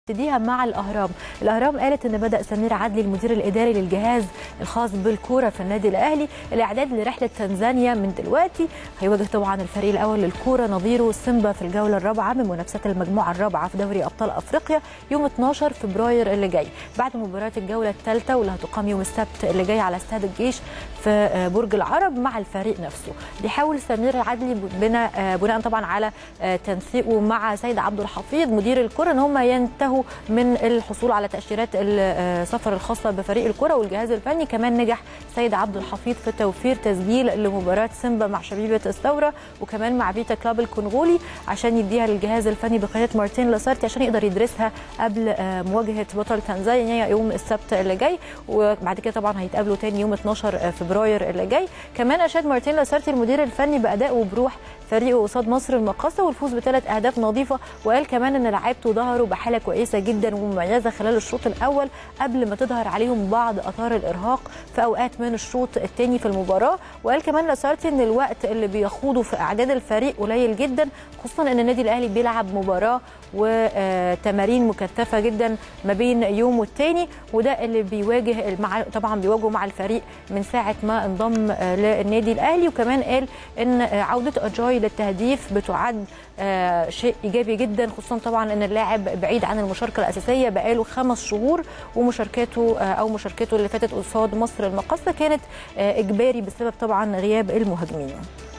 نبتديها مع الاهرام الاهرام قالت ان بدا سمير عدلي المدير الاداري للجهاز الخاص بالكوره في النادي الاهلي الاعداد لرحله تنزانيا من دلوقتي هيواجه طبعا الفريق الاول للكوره نظيره سيمبا في الجوله الرابعه من منافسات المجموعه الرابعه في دوري ابطال افريقيا يوم 12 فبراير اللي جاي بعد مباراه الجوله الثالثه واللي هتقام يوم السبت اللي جاي على استاد الجيش في برج العرب مع الفريق نفسه بيحاول سمير عدلي بناء بناء طبعا على تنسيقه مع سيد عبد الحفيظ مدير الكره ان هم ينتهوا من الحصول على تاشيرات السفر الخاصه بفريق الكره والجهاز الفني كمان نجح سيد عبد الحفيظ في توفير تسجيل لمباراه سيمبا مع شبيبه الثوره وكمان مع فيتا كلاب الكونغولي عشان يديها للجهاز الفني بقياده مارتين لاسارتي عشان يقدر يدرسها قبل مواجهه بطل تنزانيا يوم السبت اللي جاي وبعد كده طبعا هيتقابلوا تاني يوم 12 فبراير اللي جاي كمان اشاد مارتين لاسارتي المدير الفني بادائه وبروح فريقه قصاد مصر المقاصه والفوز بثلاث اهداف نظيفه وقال كمان ان لعيبته ظهروا بحاله كويسه جدا ومميزه خلال الشوط الاول قبل ما تظهر عليهم بعض اثار الارهاق في اوقات من الشوط الثاني في المباراه وقال كمان لاسارتي ان الوقت اللي بيخوضه في اعداد الفريق قليل جدا خصوصا ان النادي الاهلي بيلعب مباراه وتمارين مكثفه جدا ما بين يوم والتاني وده اللي بيواجه مع طبعا بيواجهه مع الفريق من ساعه ما انضم للنادي الاهلي وكمان قال ان عوده اجاي للتهديف بتعد شيء ايجابي جدا خصوصا طبعا ان اللاعب بعيد عن المشاركه الاساسيه بقاله خمس شهور ومشاركته او مشاركته اللي فاتت قصاد مصر المقاصه كانت اجباري بسبب طبعا غياب المهاجمين.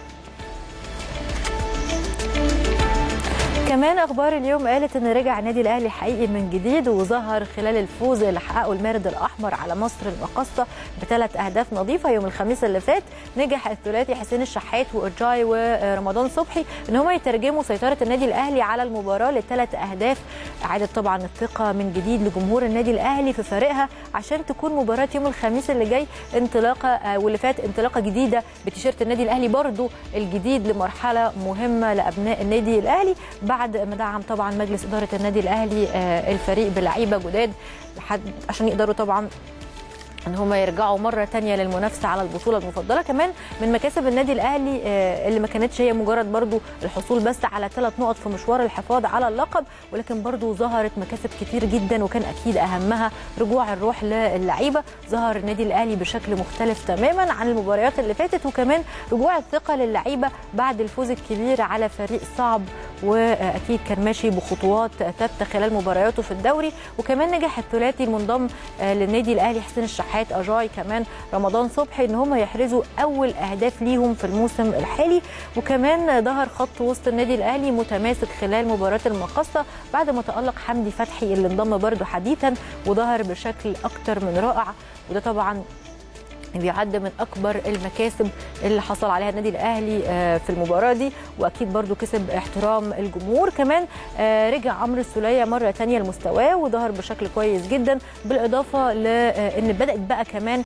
كمان اخبار اليوم قالت ان رجع النادي الاهلي حقيقي من جديد وظهر خلال الفوز اللي حققه المارد الاحمر على مصر المقاصه بثلاث اهداف نظيفه يوم الخميس اللي فات نجح الثلاثي حسين الشحات واجاي ورمضان صبحي ان هم يترجموا سيطره النادي الاهلي على المباراه لثلاث اهداف اعادت طبعا الثقه من جديد لجمهور النادي الاهلي في فريقها عشان تكون مباراه يوم الخميس اللي جاي انطلاقه واللي فات انطلاقه جديده بتيشيرت النادي الاهلي برضو الجديد لمرحله مهمه لابناء النادي الاهلي بعد ما دعم طبعا مجلس اداره النادي الاهلي الفريق بلعيبه جداد لحد عشان يقدروا طبعا ان هم يرجعوا مره تانية للمنافسه على البطوله المفضله كمان من مكاسب النادي الاهلي اللي ما كانتش هي مجرد برضو الحصول بس على ثلاث نقط في مشوار الحفاظ على اللقب ولكن برضو ظهرت مكاسب كتير جدا وكان اكيد اهمها رجوع الروح للعيبه ظهر النادي الاهلي بشكل مختلف تماما عن المباريات اللي فاتت وكمان رجوع الثقه للعيبه بعد الفوز الكبير على فريق صعب واكيد كان ماشي بخطوات ثابته خلال مبارياته في الدوري وكمان نجح الثلاثي المنضم للنادي الاهلي حسين الشحات اجاي كمان رمضان صبحي ان هم يحرزوا اول اهداف ليهم في الموسم الحالي وكمان ظهر خط وسط النادي الاهلي متماسك خلال مباراه المقصه بعد ما تالق حمدي فتحي اللي انضم برده حديثا وظهر بشكل اكتر من رائع وده طبعا بيعد من اكبر المكاسب اللي حصل عليها النادي الاهلي في المباراه دي واكيد برضو كسب احترام الجمهور كمان رجع عمرو السوليه مره ثانيه لمستواه وظهر بشكل كويس جدا بالاضافه لان بدات بقى كمان